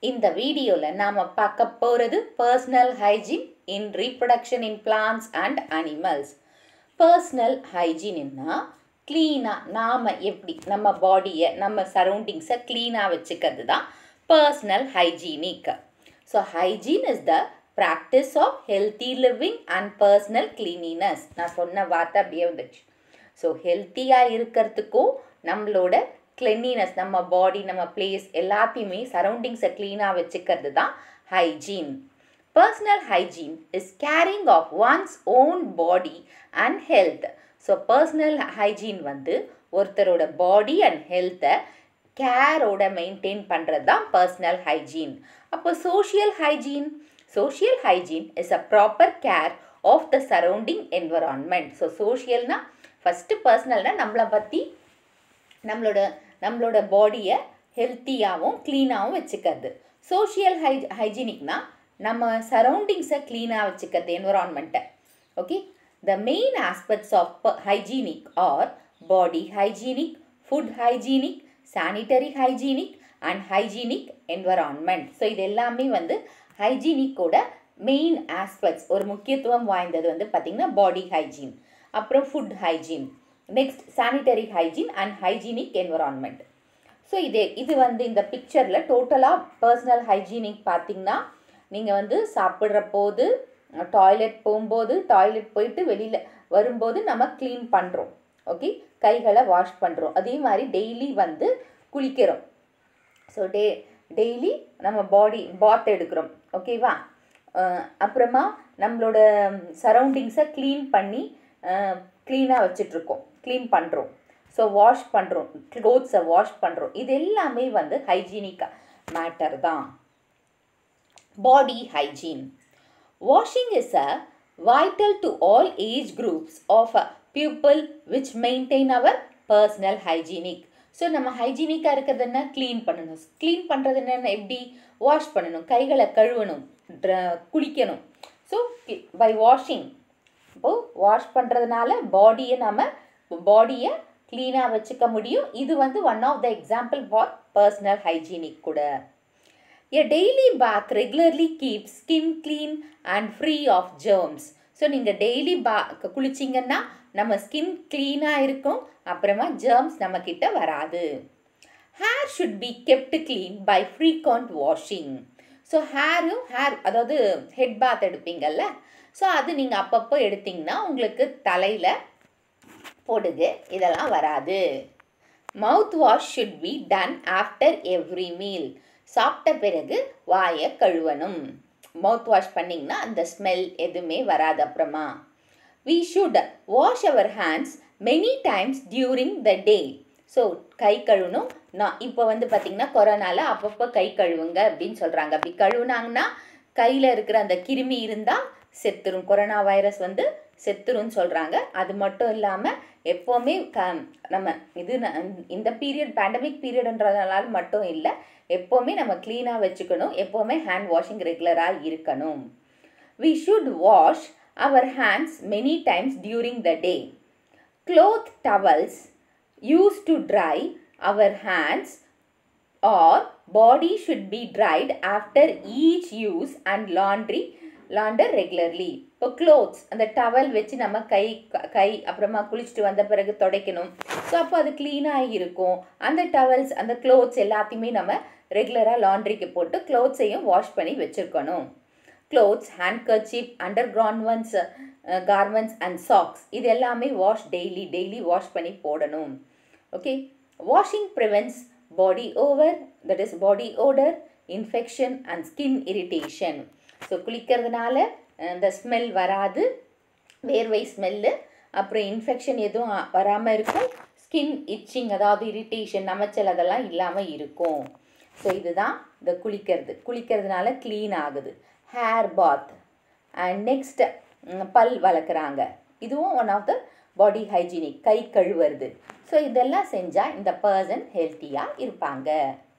இந்த வீடியோவில் நாம் பார்க்க போகிறது personal hygiene in reproduction in plants and animals personal ஹைஜீன்னா க்ளீனாக நாம் எப்படி நம்ம பாடியை நம்ம சரௌண்டிங்ஸை க்ளீனாக வச்சுக்கிறது தான் personal hygienic so hygiene is the practice of healthy living and personal cleanliness நான் சொன்ன வார்த்தை அப்படியே வந்துச்சு ஸோ ஹெல்த்தியாக இருக்கிறதுக்கும் நம்மளோட கிளென்னினஸ் நம்ம பாடி நம்ம பிளேஸ் எல்லாத்தையுமே சரௌண்டிங்ஸை க்ளீனாக வச்சுக்கிறது தான் hygiene personal hygiene is caring of one's own body and health so personal hygiene வந்து ஒருத்தரோட பாடி அண்ட் ஹெல்த்தை கேரோட மெயின்டைன் பண்ணுறது தான் பர்சனல் ஹைஜீன் அப்போ social hygiene social hygiene is a proper care of the surrounding environment so சோஷியல்னா first பர்சனல்னால் நம்மளை பற்றி நம்மளோட நம்மளோட பாடியை ஹெல்த்தியாகவும் க்ளீனாகவும் வச்சுக்கிறது சோஷியல் ஹை ஹைஜீனிக்னா நம்ம சரௌண்டிங்ஸை க்ளீனாக வச்சுக்கிறது என்வரான்மெண்ட்டை okay the main aspects of hygienic are body hygienic food hygienic sanitary hygienic and hygienic environment so இது எல்லாமே வந்து ஹைஜீனிக்கோட மெயின் ஆஸ்பெக்ட்ஸ் ஒரு முக்கியத்துவம் வாய்ந்தது வந்து பார்த்திங்கன்னா பாடி ஹைஜீன் அப்புறம் food hygiene next sanitary hygiene and hygienic environment so இது இது வந்து இந்த பிக்சரில் டோட்டலாக பர்சனல் ஹைஜீனிக் பார்த்திங்கன்னா நீங்கள் வந்து சாப்பிட்ற போது டாய்லெட் போகும்போது டாய்லெட் போயிட்டு வெளியில் வரும்போது நம்ம க்ளீன் பண்ணுறோம் ஓகே கைகளை வாஷ் பண்ணுறோம் அதே மாதிரி டெய்லி வந்து குளிக்கிறோம் ஸோ டே டெய்லி நம்ம பாடி பாத் எடுக்கிறோம் ஓகேவா அப்புறமா நம்மளோட சரௌண்டிங்ஸை க்ளீன் பண்ணி க்ளீனாக வச்சிட்ருக்கோம் க்ளீன் பண்ணுறோம் ஸோ வாஷ் பண்ணுறோம் க்ளோத்ஸை வாஷ் பண்ணுறோம் இது எல்லாமே வந்து ஹைஜீனிக்காக மேட்டர் தான் body hygiene washing is a vital to all age groups of a people which maintain our personal hygienic so நம்ம ஹைஜீனிக்காக இருக்கிறது என்ன க்ளீன் பண்ணணும் க்ளீன் பண்ணுறது என்னென்ன எப்படி வாஷ் பண்ணணும் கைகளை கழுவணும் குளிக்கணும் ஸோ பை வாஷிங் இப்போது வாஷ் பண்ணுறதுனால பாடியை நம்ம பாடியை க்ளீனாக வச்சுக்க முடியும் இது வந்து one of the example for personal hygienic கூட a daily bath regularly keep skin clean and free of germs so நீங்கள் டெய்லி பா குளிச்சிங்கன்னா நம்ம ஸ்கின் க்ளீனாக இருக்கும் அப்புறமா ஜேர்ம்ஸ் நம்மக்கிட்ட வராது hair should be kept clean by frequent washing so ஹேரும் ஹேர் அதாவது ஹெட் பாத் எடுப்பீங்கள்ல ஸோ அது நீங்கள் அப்பப்போ எடுத்திங்கன்னா உங்களுக்கு தலையில் பொடுகு இதெல்லாம் வராது mouth wash should be done after every meal சாப்பிட்ட பிறகு வாயை கழுவணும் மவுத் வாஷ் பண்ணிங்கன்னா அந்த ஸ்மெல் எதுவுமே வராது அப்புறமா we should wash our hands many times during the day so கை கழுவணும் நான் இப்போ வந்து பார்த்திங்கன்னா கொரோனாவில் அப்பப்போ கை கழுவுங்க அப்படின்னு சொல்கிறாங்க அப்படி கழுவுனாங்கன்னா கையில் இருக்கிற அந்த கிருமி இருந்தால் செத்துரும் கொரோனா வைரஸ் வந்து செத்துரும்னு சொல்கிறாங்க அது மட்டும் இல்லாமல் எப்போவுமே க நம்ம இது இந்த பீரியட் பேண்டமிக் பீரியட்ன்றதுனால மட்டும் இல்லை எப்போவுமே நம்ம க்ளீனாக வச்சுக்கணும் எப்போவுமே ஹேண்ட் வாஷிங் ரெகுலராக இருக்கணும் we should wash our hands many times during the day cloth towels use to dry our hands or body should be dried after each use and laundry launder regularly இப்போ clothes அந்த towel வச்சு நம்ம கை கை அப்புறமா குளிச்சுட்டு வந்த பிறகு துடைக்கணும் so அப்போ அது க்ளீனாக இருக்கும் அந்த டவல்ஸ் அந்த க்ளோத்ஸ் எல்லாத்தையுமே நம்ம ரெகுலராக லாண்ட்ரிக்கு போட்டு க்ளோத்ஸையும் வாஷ் பண்ணி வச்சுருக்கணும் க்ளோத்ஸ் ஹேண்ட் கர்ச்சிப் அண்டர் கிரான்வன்ஸ் கார்மெண்ட்ஸ் அண்ட் சாக்ஸ் இது எல்லாமே வாஷ் டெய்லி டெய்லி வாஷ் பண்ணி போடணும் okay washing prevents body over that is body odour infection and skin irritation so குளிக்கிறதுனால இந்த ஸ்மெல் வராது வேர்வை ஸ்மெல்லு அப்புறம் இன்ஃபெக்ஷன் எதுவும் வராமல் இருக்கும் ஸ்கின் இச்சிங் அதாவது இரிட்டேஷன் நமச்சல் அதெல்லாம் இல்லாமல் இருக்கும் ஸோ இதுதான் இந்த குளிக்கிறது குளிக்கிறதுனால க்ளீன் ஆகுது ஹேர் பாத் அண்ட் நெக்ஸ்ட் பல் வளர்க்குறாங்க இதுவும் one of the body hygienic கை கழுவுறது ஸோ இதெல்லாம் செஞ்சால் இந்த பர்சன் ஹெல்த்தியாக இருப்பாங்க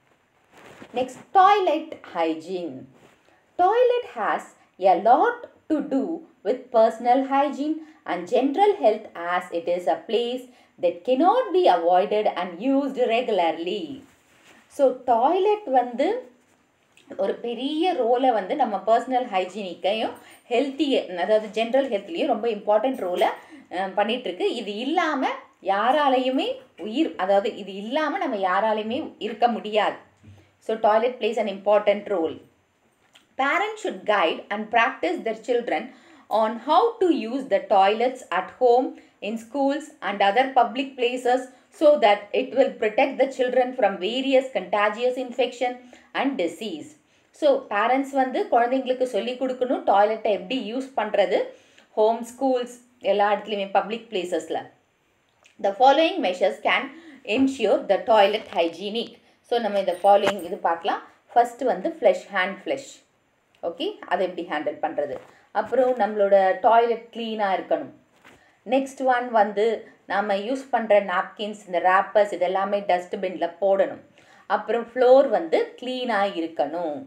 next toilet hygiene Toilet has a lot to do with personal hygiene and general health as it is a place that cannot be avoided and used regularly. So toilet வந்து ஒரு பெரிய ரோலை வந்து நம்ம பர்சனல் ஹைஜீனிக்கையும் healthy அதாவது general ஹெல்த்லேயும் ரொம்ப இம்பார்ட்டண்ட் ரோலை பண்ணிகிட்ருக்கு இது இல்லாமல் யாராலையுமே உயிர் அதாவது இது இல்லாமல் நம்ம யாராலையுமே இருக்க முடியாது so toilet place an important role Parents should guide and practice their children on how to use the toilets at home, in schools, and other public places so that it will protect the children from various contagious infection and disease. So parents வந்து குழந்தைங்களுக்கு சொல்லி கொடுக்கணும் டாய்லெட்டை எப்படி use பண்ணுறது home schools எல்லா இடத்துலையுமே public பிளேசஸில் the following measures can ensure the toilet hygienic so நம்ம இந்த ஃபாலோயிங் இது பார்க்கலாம் ஃபஸ்ட்டு வந்து ஃப்ளஷ் ஹேண்ட் ஃப்ளஷ் ஓகே அதை எப்படி ஹேண்டில் பண்ணுறது அப்புறம் நம்மளோட டாய்லெட் க்ளீனாக இருக்கணும் நெக்ஸ்ட் ஒன் வந்து நம்ம யூஸ் பண்ணுற நாப்கின்ஸ் இந்த ரேப்பர்ஸ் இதெல்லாமே டஸ்ட்பினில் போடணும் அப்புறம் ஃப்ளோர் வந்து க்ளீனாக இருக்கணும்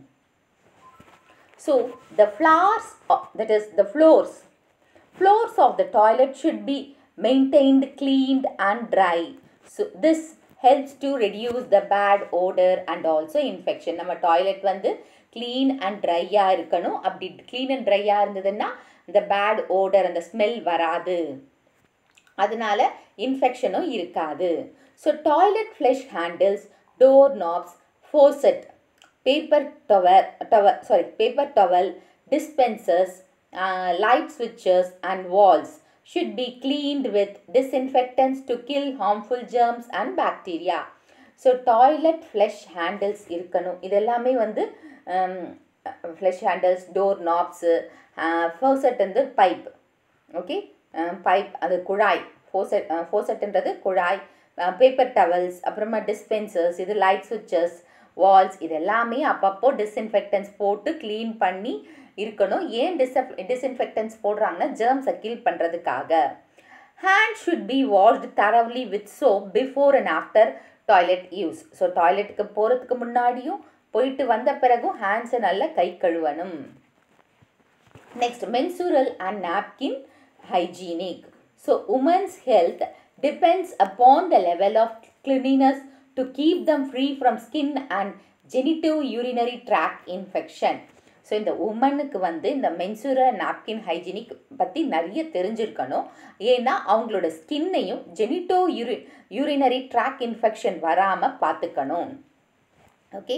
so the floors that is the floors floors of the toilet should be maintained cleaned and dry so this helps to reduce the bad odour and also infection நம்ம toilet வந்து clean and ட்ரையாக இருக்கணும் அப்படி clean and ட்ரையாக இருந்ததுன்னா இந்த bad ஓடர் அந்த smell வராது அதனால இன்ஃபெக்ஷனும் இருக்காது so toilet flush handles door knobs faucet paper tower tower sorry paper towel dispensers light switches and walls should be cleaned with disinfectants to kill harmful germs and bacteria. So toilet flush handles இருக்கணும் இதெல்லாமே வந்து flush handles door knobs faucet வந்து pipe okay pipe அது குழாய் faucet ஃபோசட்டுன்றது குழாய் paper towels அப்புறமா dispensers இது லைட் சுவிச்சஸ் வால்ஸ் இது எல்லாமே அப்பப்போ டிஸ்இன்ஃபெக்டன்ஸ் போட்டு க்ளீன் பண்ணி இருக்கணும் ஏன் டிஸ்அப் டிஸ்இன்ஃபெக்டன்ஸ் போடுறாங்கன்னா ஜேர்ம்ஸை கில் பண்ணுறதுக்காக hand should be washed thoroughly with soap before and after toilet use so டாய்லெட்டுக்கு போகிறதுக்கு முன்னாடியும் போயிட்டு வந்த பிறகும் ஹேண்ட்ஸை நல்லா கை கழுவணும் next menstrual and napkin hygienic so women's health depends upon the level of cleanliness to keep them free from skin and genitive urinary tract infection so இந்த உமனுக்கு வந்து இந்த மென்சூரல் நாப்கின் ஹைஜீனிக் பற்றி நிறைய தெரிஞ்சிருக்கணும் ஏன்னா அவங்களோட ஸ்கின்னையும் ஜெனிட்டோ யூரி யூரினரி ட்ராக் இன்ஃபெக்ஷன் வராமல் பார்த்துக்கணும் okay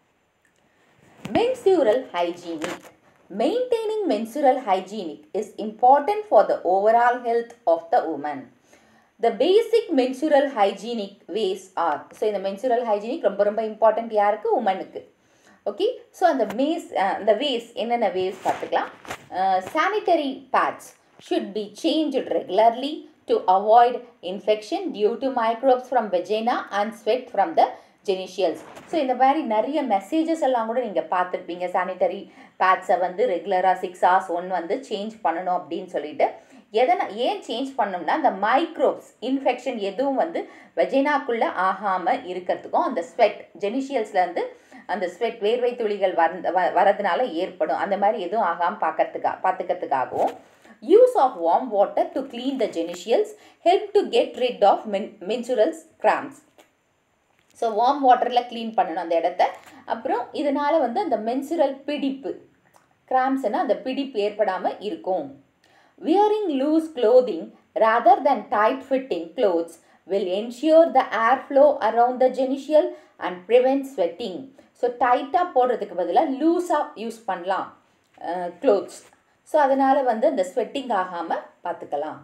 menstrual hygienic maintaining menstrual hygienic is important for the overall health of the woman the basic menstrual hygienic ways are so இந்த menstrual hygienic ரொம்ப ரொம்ப இம்பார்ட்டண்ட் யாருக்கு உமனுக்கு ஓகே ஸோ அந்த மேஸ் அந்த வேஸ் என்னென்ன வேஸ் பார்த்துக்கலாம் sanitary pads should be changed regularly to avoid infection due to microbes from vagina and sweat from the genitals so இந்த மாதிரி நிறைய மெசேஜஸ் எல்லாம் கூட நீங்கள் பார்த்துருப்பீங்க சானிட்டரி பேட்ஸை வந்து ரெகுலராக சிக்ஸ் ஹவர்ஸ் ஒன் வந்து சேஞ்ச் பண்ணணும் அப்படின்னு சொல்லிட்டு எதனா ஏன் சேஞ்ச் பண்ணோம்னா அந்த மைக்ரோப்ஸ் இன்ஃபெக்ஷன் எதுவும் வந்து வெஜைனாக்குள்ளே ஆகாமல் இருக்கிறதுக்கும் அந்த ஸ்வெட் ஜெனிஷியல்ஸ்லேருந்து அந்த ஸ்வெட் வேர்வை துளிகள் வந்த வ வரதுனால ஏற்படும் அந்த மாதிரி எதுவும் ஆகாமல் பார்க்கறதுக்கா பார்த்துக்கிறதுக்காகவும் use of warm water to clean the genitals help to get rid of மென் மென்சுரல்ஸ் கிராம்ஸ் ஸோ வார்ம் வாட்டரில் க்ளீன் பண்ணணும் அந்த இடத்த அப்புறம் இதனால் வந்து அந்த மென்சுரல் பிடிப்பு கிராம்ஸ்னால் அந்த பிடிப்பு ஏற்படாமல் இருக்கும் wearing loose clothing rather than tight fitting clothes will ensure the airflow around the genital and prevent sweating so டைட்டாக போடுறதுக்கு பதிலாக லூஸாக யூஸ் பண்ணலாம் க்ளோத்ஸ் ஸோ அதனால் வந்து அந்த ஸ்வெட்டிங் ஆகாமல் பார்த்துக்கலாம்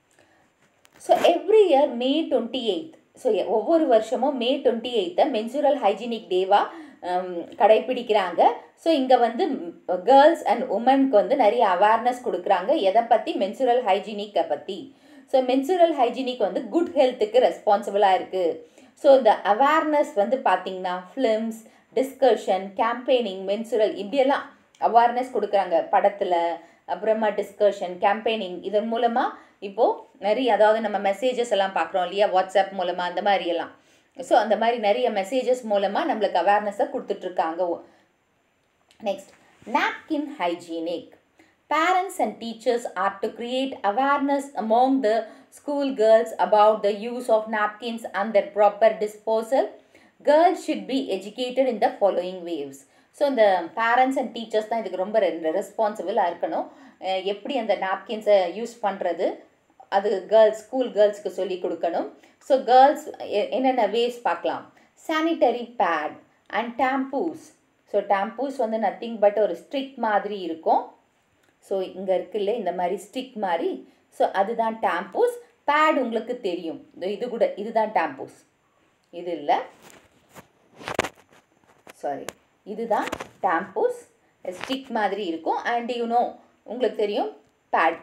so every year May twenty eight so ஒவ்வொரு வருஷமும் மே டுவெண்ட்டி எயித்தை மென்சுரல் ஹைஜீனிக் டேவாக கடைப்பிடிக்கிறாங்க ஸோ இங்கே வந்து கேர்ள்ஸ் அண்ட் உமனுக்கு வந்து நிறைய அவேர்னஸ் கொடுக்குறாங்க எதை பற்றி மென்சுரல் ஹைஜீனிக்கை பற்றி ஸோ மென்சுரல் ஹைஜீனிக் வந்து குட் ஹெல்த்துக்கு ரெஸ்பான்சிபிளாக இருக்குது ஸோ இந்த அவேர்னஸ் வந்து பார்த்திங்கன்னா ஃபிலிம்ஸ் டிஸ்கஷன் கேம்பெயினிங் மென்சுரல் இப்படியெல்லாம் அவேர்னஸ் கொடுக்குறாங்க படத்தில் அப்புறமா டிஸ்கஷன் கேம்பெயினிங் இதன் மூலமாக இப்போது நிறைய அதாவது நம்ம மெசேஜஸ் எல்லாம் பார்க்குறோம் இல்லையா வாட்ஸ்அப் மூலமாக அந்த மாதிரி எல்லாம் ஸோ அந்த மாதிரி நிறைய மெசேஜஸ் மூலமாக நம்மளுக்கு அவேர்னஸை கொடுத்துட்ருக்காங்க next napkin hygienic parents and teachers are to create awareness among the school girls about the use of napkins and their proper disposal girls should be educated in the following ways so இந்த parents and teachers தான் இதுக்கு ரொம்ப ரெஸ்பான்சிபிளாக இருக்கணும் அஹ் எப்படி அந்த நாப்கின்ஸை use பண்ணுறது அது girls school கேர்ள்ஸ்க்கு சொல்லி கொடுக்கணும் ஸோ கேர்ள்ஸ் என்னென்ன வேஸ் பார்க்கலாம் sanitary pad and tampons so tampons வந்து நத்திங் பட் ஒரு ஸ்ட்ரிக் மாதிரி இருக்கும் ஸோ இங்கே இருக்குல்ல இந்த மாதிரி ஸ்டிக் மாதிரி ஸோ அதுதான் டேம்பூஸ் பேட் உங்களுக்கு தெரியும் இதோ இது கூட இதுதான் டேம்பூஸ் இது இல்லை சாரி இதுதான் டேம்பூஸ் ஸ்டிக் மாதிரி இருக்கும் அண்ட் யூனோ உங்களுக்கு தெரியும் pad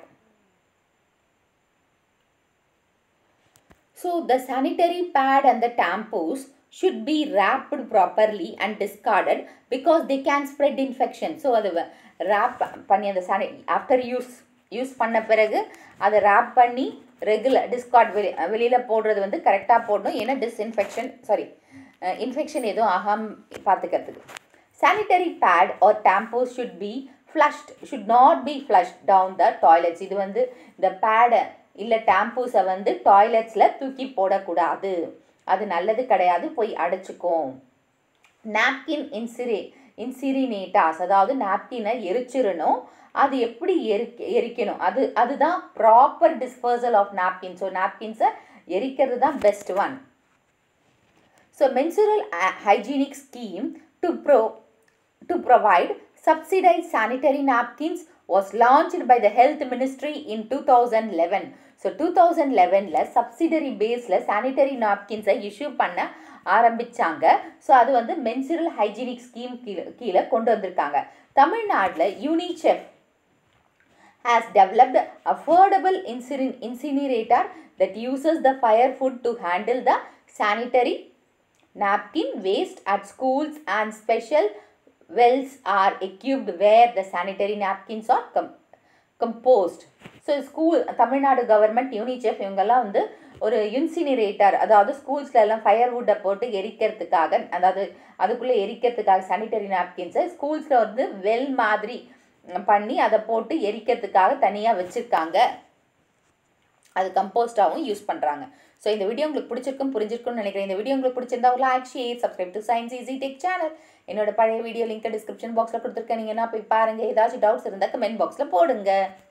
So the sanitary pad and the tampons should be wrapped properly and discarded because they can spread infection. So அது wrap பண்ணி அந்த சானி ஆஃப்டர் யூஸ் யூஸ் பண்ண பிறகு அதை wrap பண்ணி ரெகுலர் டிஸ்கார்ட் வெளி வெளியில் போடுறது வந்து கரெக்டாக போடணும் ஏன்னா டிஸ்இன்ஃபெக்ஷன் சாரி இன்ஃபெக்ஷன் எதுவும் ஆகாமல் பார்த்துக்கிறதுக்கு sanitary pad or tampons should be flushed should not be flush down the toilets இது வந்து இந்த பேடை இல்லை டேம்பூஸை வந்து டாய்லெட்ஸில் தூக்கி போடக்கூடாது அது நல்லது கிடையாது போய் அடைச்சிக்கும் நாப்கின் இன்சிரி இன்சிரினேட்டாஸ் அதாவது நாப்கினை எரிச்சிடணும் அது எப்படி எரிக்க எரிக்கணும் அது அதுதான் proper dispersal of napkin so நாப்கின்ஸை எரிக்கிறது தான் best one so menstrual uh, hygienic scheme to pro to provide subsidized sanitary napkins was launched by the health ministry in 2011 so two thousand லெவனில் சப்சிடரி பேஸில் சானிட்டரி நாப்கின்ஸை issue பண்ண ஆரம்பித்தாங்க so அது வந்து மென்சுரல் ஹைஜீனிக் ஸ்கீம் கீழே கீழே கொண்டு வந்திருக்காங்க தமிழ்நாட்டில் UNICEF has developed affordable incinerin- incinerator that uses the firewood to handle the sanitary napkin waste at schools and special wells are equipped where the sanitary napkins are com- composed so school Tamil Nadu government UNICEF இவங்கெல்லாம் வந்து ஒரு இன்சினிரேட்டர் அதாவது ஸ்கூல்ஸ்ல எல்லாம் ஃபயர்வுட்டை போட்டு எரிக்கிறதுக்காக அதாவது அதுக்குள்ளே எரிக்கிறதுக்காக sanitary நாப்கின்ஸை ஸ்கூல்ஸில் வந்து well மாதிரி பண்ணி அதை போட்டு எரிக்கிறதுக்காக தனியாக வச்சுருக்காங்க அது கம்போஸ்டாகவும் யூஸ் பண்ணுறாங்க ஸோ இந்த வீடியோ உங்களுக்கு பிடிச்சிருக்கும் புரிஞ்சிருக்கும்னு நினைக்கிறேன் இந்த வீடியோ உங்களுக்கு பிடிச்சிருந்தா ஒரு like share subscribe to science easy tech channel என்னோட பழைய வீடியோ லிங்க் டிஸ்கிரிப்ஷன் பாக்ஸில் கொடுத்துருக்கேன் நீங்கள் என்ன போய் பாருங்கள் ஏதாச்சும் டவுட்ஸ் இருந்தால் கமெண்ட் பாக்ஸில் போடுங்க